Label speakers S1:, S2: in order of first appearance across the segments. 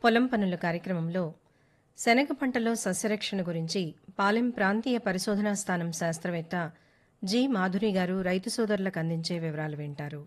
S1: పొలం పనుల కార్యక్రమంలో శనగ పంటలో సస్యరక్షణ గురించి పాలెం ప్రాంతీయ పరిశోధనా స్థానం శాస్త్రవేత్త జి మాధురి గారు రైతు సోదరులకు అందించే వివరాలు వింటారు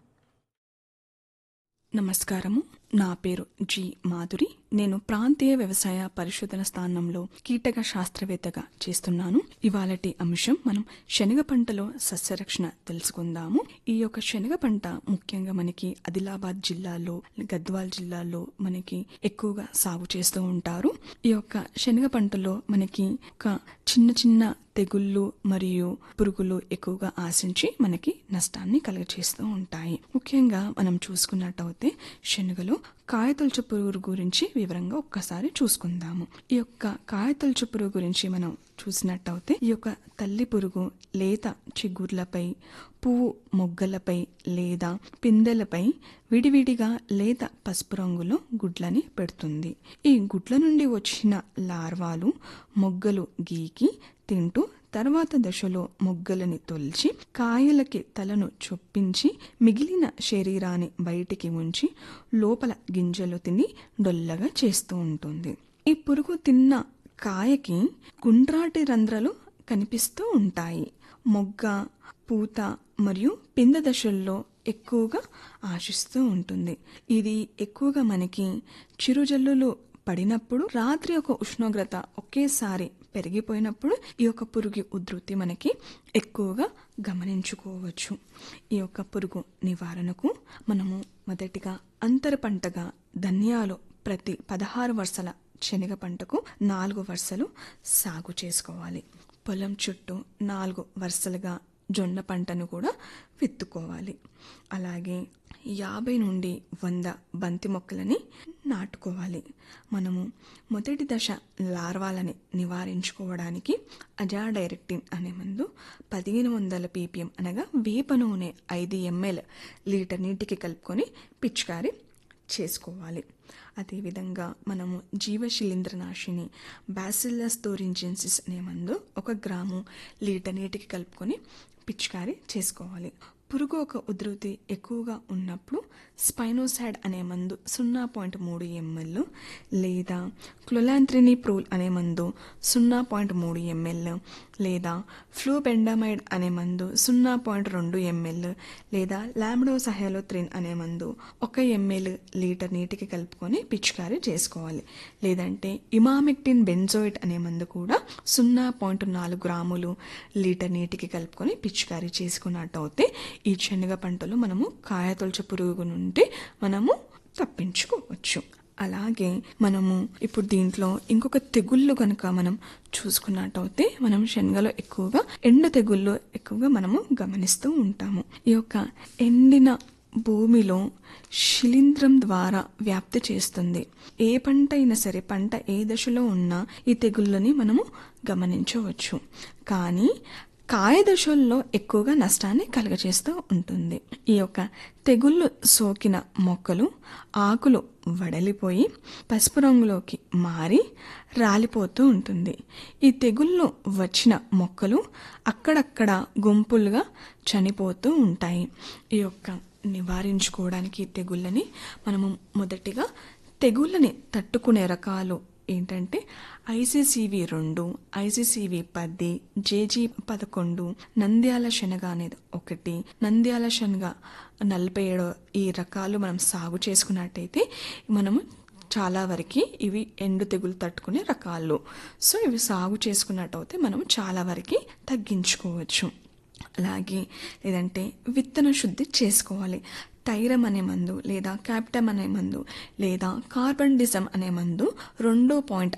S2: నమస్కారము నా పేరు జి మాధురి నేను ప్రాంతీయ వ్యవసాయ పరిశోధన స్థానంలో కీటక శాస్త్రవేత్తగా చేస్తున్నాను ఇవాళటి అంశం మనం శనగ పంటలో సస్యరక్షణ తెలుసుకుందాము ఈ యొక్క శనగ పంట ముఖ్యంగా మనకి ఆదిలాబాద్ జిల్లాలో గద్వాల్ జిల్లాలో మనకి ఎక్కువగా సాగు చేస్తూ ఉంటారు ఈ యొక్క శనగ పంటలో మనకి ఒక చిన్న చిన్న తెగుళ్ళు మరియు పురుగులు ఎక్కువగా ఆశించి మనకి నష్టాన్ని కలుగచేస్తూ ఉంటాయి ముఖ్యంగా మనం చూసుకున్నట్టయితే శనగలో కాయతొలచు పురుగు గురించి వివరంగా ఒక్కసారి చూసుకుందాము ఈ యొక్క కాయతొలచు పురుగు గురించి మనం చూసినట్టయితే ఈ యొక్క తల్లి పురుగు లేత చిగుర్లపై పువ్వు మొగ్గలపై లేదా పిందెలపై విడివిడిగా లేత పసుపు రంగులో గుడ్లని పెడుతుంది ఈ గుడ్ల నుండి వచ్చిన లార్వాలు మొగ్గలు గీకి తింటూ తర్వాత దశలో మొగ్గలని తొలిచి కాయలకి తలను చొప్పించి మిగిలిన శరీరాన్ని బయటికి ఉంచి లోపల గింజలు తిని డొల్లగా చేస్తూ ఉంటుంది ఈ పురుగు తిన్న కాయకి గుండ్రాటి రంధ్రాలు కనిపిస్తూ ఉంటాయి మొగ్గ పూత మరియు పింద దశల్లో ఎక్కువగా ఆశిస్తూ ఉంటుంది ఇది ఎక్కువగా మనకి చిరుజల్లులు పడినప్పుడు రాత్రి ఒక ఉష్ణోగ్రత ఒకేసారి పెరిగిపోయినప్పుడు ఈ యొక్క పురుగు ఉధృతి మనకి ఎక్కువగా గమనించుకోవచ్చు ఈ యొక్క పురుగు నివారణకు మనము మొదటిగా అంతర పంటగా ధనియాలు ప్రతి పదహారు వరుసల శనగ పంటకు నాలుగు వరుసలు సాగు చేసుకోవాలి పొలం చుట్టూ నాలుగు వరుసలుగా జొన్న పంటను కూడా విత్తుకోవాలి అలాగే యాభై నుండి వంద బంతి మొక్కలని నాటుకోవాలి మనము మొదటి దశ లార్వాలని నివారించుకోవడానికి అజాడైరెక్టిన్ అనే మందు పదిహేను వందల పీపీఎం అనగా వేప నూనె ఐదు ఎంఎల్ లీటర్ నీటికి కలుపుకొని పిచికారి చేసుకోవాలి అదేవిధంగా మనము జీవశిలీంద్రనాశిని బ్యాసిల్లస్ థోరింజెన్సిస్ అనే మందు ఒక గ్రాము లీటర్ నీటికి కలుపుకొని పిచికారి చేసుకోవాలి పురుగు ఒక ఉధృతి ఎక్కువగా ఉన్నప్పుడు స్పైనోసాడ్ అనే మందు సున్నా పాయింట్ మూడు ఎంఎల్ లేదా క్లొలాంత్రిని ప్రోల్ అనే మందు సున్నా పాయింట్ మూడు ఎంఎల్ లేదా ఫ్లూబెండమైడ్ అనే మందు సున్నా పాయింట్ రెండు ఎంఎల్ లేదా లామ్డోసహలోత్రిన్ అనే మందు ఒక ఎంఎల్ లీటర్ నీటికి కలుపుకొని పిచికారీ చేసుకోవాలి లేదంటే ఇమామిక్టిన్ బెంజోయిట్ అనే మందు కూడా సున్నా పాయింట్ నాలుగు గ్రాములు లీటర్ నీటికి కలుపుకొని పిచికారీ చేసుకున్నట్టయితే ఈ శనగ పంటలో మనము కాయతొలచ పురుగు నుండి మనము తప్పించుకోవచ్చు అలాగే మనము ఇప్పుడు దీంట్లో ఇంకొక తెగుళ్ళు కనుక మనం చూసుకున్నట్టయితే మనం శనగలో ఎక్కువగా ఎండ తెగుళ్ళు ఎక్కువగా మనము గమనిస్తూ ఉంటాము ఈ యొక్క ఎండిన భూమిలో శిలీంధ్రం ద్వారా వ్యాప్తి చేస్తుంది ఏ పంట అయినా సరే పంట ఏ దశలో ఉన్నా ఈ తెగుళ్ళని మనము గమనించవచ్చు కానీ కాయ దశల్లో ఎక్కువగా నష్టాన్ని కలుగజేస్తూ ఉంటుంది ఈ యొక్క తెగుళ్ళు సోకిన మొక్కలు ఆకులు వడలిపోయి పసుపు రంగులోకి మారి రాలిపోతూ ఉంటుంది ఈ తెగుళ్ళు వచ్చిన మొక్కలు అక్కడక్కడ గుంపులుగా చనిపోతూ ఉంటాయి ఈ యొక్క నివారించుకోవడానికి తెగుళ్ళని మనము మొదటిగా తెగుళ్ళని తట్టుకునే రకాలు ఏంటంటే ఐసీసీవి రెండు ఐసీసీవి పది జేజీ పదకొండు నంద్యాల శనగ అనేది ఒకటి నంద్యాల శనగ నలభై ఏడో ఈ రకాలు మనం సాగు చేసుకున్నట్టయితే మనము చాలా వరకు ఇవి ఎండు తెగులు తట్టుకునే రకాలు సో ఇవి సాగు చేసుకున్నట్టయితే మనం చాలా వరకు తగ్గించుకోవచ్చు అలాగే లేదంటే విత్తన శుద్ధి చేసుకోవాలి టైరమ్ అనే మందు లేదా క్యాప్టమ్ అనే మందు లేదా కార్బన్ డిజమ్ అనే మందు రెండు పాయింట్